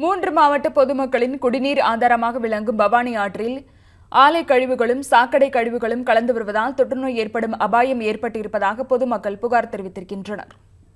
மூன்று மாவட்ட பொதுமக்களின் குடிநீர் ஆதாரமாக விளங்கும் பவானி ஆற்றில் ஆலை கழிவுகளும் சாக்கடை கழிவுகளும் கலந்து வருவதால் தொற்றுநோய் ஏற்படும் அபாயம் ஏற்பட்டிருப்பதாக பொதுமக்கள் புகார் தெரிவித்திருக்கின்றனர்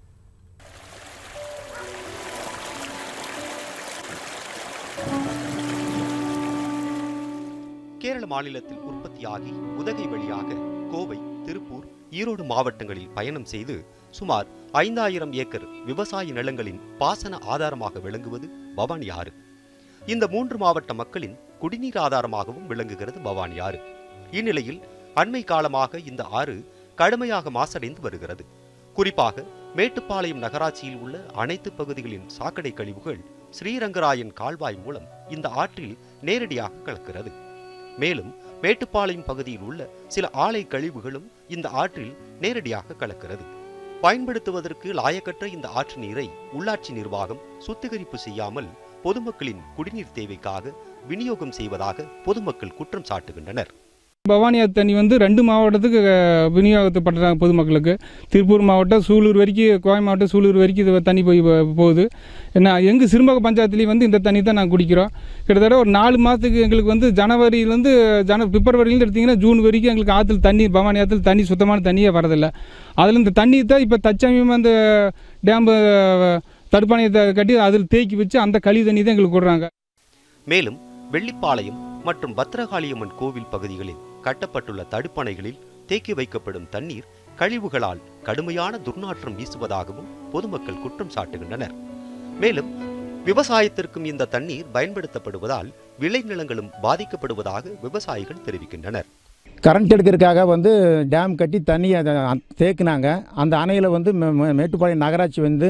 கேரள மாநிலத்தில் உற்பத்தியாகி உதகை வழியாக கோவை திருப்பூர் ஈரோடு மாவட்டங்களில் பயணம் செய்து சுமார் ஐந்தாயிரம் ஏக்கர் விவசாய நிலங்களின் பாசன ஆதாரமாக விளங்குவது பவானி ஆறு இந்த மூன்று மாவட்ட மக்களின் குடிநீர் ஆதாரமாகவும் விளங்குகிறது பவானி ஆறு இந்நிலையில் அண்மை காலமாக இந்த ஆறு கடுமையாக மாசடைந்து வருகிறது குறிப்பாக மேட்டுப்பாளையம் நகராட்சியில் உள்ள அனைத்து பகுதிகளின் சாக்கடை கழிவுகள் ஸ்ரீரங்கராயன் கால்வாய் மூலம் இந்த ஆற்றில் நேரடியாக கலக்கிறது மேலும் மேட்டுப்பாளையம் பகுதியில் உள்ள சில ஆலை கழிவுகளும் இந்த ஆற்றில் நேரடியாக கலக்கிறது பயன்படுத்துவதற்கு லாயக்கற்ற இந்த ஆற்று நீரை உள்ளாட்சி நிர்வாகம் சுத்திகரிப்பு செய்யாமல் பொதுமக்களின் குடிநீர் தேவைக்காக விநியோகம் செய்வதாக பொதுமக்கள் குற்றம் சாட்டுகின்றனர் பவானி ஆத்து தண்ணி வந்து ரெண்டு மாவட்டத்துக்கு அஹ், விநியோகப்படுறாங்க பொதுமக்களுக்கு திருப்பூர் மாவட்டம் சூலூர் வரைக்கும் கோவை மாவட்டம் சூலூர் வரைக்கும் இது தண்ணி போய் போ- போகுது என்ன எங்கள் சிறுமுக பஞ்சாயத்துலேயும் வந்து இந்த தண்ணி தான் நாங்கள் குடிக்கிறோம் கிட்டத்தட்ட ஒரு நாலு மாதத்துக்கு எங்களுக்கு வந்து ஜனவரியிலேருந்து ஜன பிப்ரவரியிலேருந்து எடுத்திங்கன்னா ஜூன் வரைக்கும் எங்களுக்கு ஆற்றுல தண்ணி பவானி ஆற்றுல தண்ணி சுத்தமான தண்ணியே வரதில்லை அதில் இந்த தண்ணி தான் இப்போ தற்சமயமாக அந்த டேம்பு தடுப்பாணையத்தை கட்டி அதில் தேக்கி வச்சு அந்த கழிவு தண்ணி தான் எங்களுக்கு விடுறாங்க மேலும் வெள்ளிப்பாளையம் மற்றும் பத்ரகாளியம்மன் கோவில் பகுதிகளில் கட்டப்பட்டுள்ள தடுப்பணைகளில் தேக்கி வைக்கப்படும் தண்ணீர் கழிவுகளால் கடுமையான துர்நாற்றம் வீசுவதாகவும் பொதுமக்கள் குற்றம் சாட்டுகின்றனர் மேலும் விவசாயத்திற்கும் இந்த தண்ணீர் பயன்படுத்தப்படுவதால் விளைநிலங்களும் பாதிக்கப்படுவதாக விவசாயிகள் தெரிவிக்கின்றனர் கரண்ட் எடுக்கிறதுக்காக வந்து டேம் கட்டி தண்ணி அதை அ- தேக்குனாங்க அந்த அணையில் வந்து மே- மே- மேட்டுப்பாளையம் நகராட்சி வந்து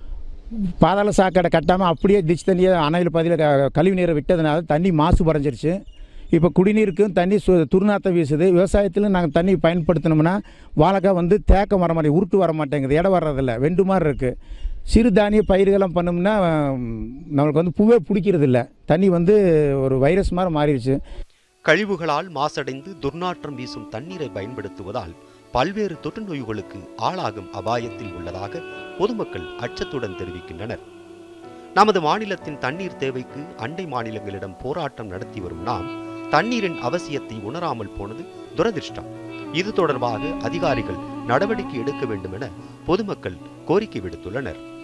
பாதாள சாக்கடை கட்டாமல் அப்படியே டிச் தண்ணியை அணையில் பதில் கழிவு நீரை விட்டதுனால தண்ணி மாசு படைஞ்சிருச்சு இப்போ குடிநீருக்கும் தண்ணி சு துர்நாற்றம் வீசுது விவசாயத்தில் நாங்கள் தண்ணி பயன்படுத்தினோம்னா வாழைக்காய் வந்து தேக்கம் வர மாட்டேங்குது உருட்டு வர மாட்டேங்குது இடம் வர்றதில்ல வெண்டு மாதிரி இருக்குது சிறு தானிய பயிர்களெல்லாம் பண்ணோம்னா ம், நம்மளுக்கு வந்து பூவே பிடிக்கிறது இல்ல தண்ணி வந்து ஒரு வைரஸ் மாதிரி மாறிடுச்சு கழிவுகளால் மாசடைந்து துர்நாற்றம் வீசும் தண்ணீரை பயன்படுத்துவதால் பல்வேறு தொற்று நோய்களுக்கு ஆளாகும் அபாயத்தில் உள்ளதாக பொதுமக்கள் அச்சத்துடன் தெரிவிக்கின்றனர் நமது மாநிலத்தின் தண்ணீர் தேவைக்கு அண்டை மாநிலங்களிடம் போராட்டம் நடத்தி வரும் நாம் தண்ணீரின் அவசியத்தை உணராமல் போனது துரதிர்ஷ்டம் இது தொடர்பாக அதிகாரிகள் நடவடிக்கை எடுக்க வேண்டும் என பொதுமக்கள் கோரிக்கை விடுத்துள்ளனர்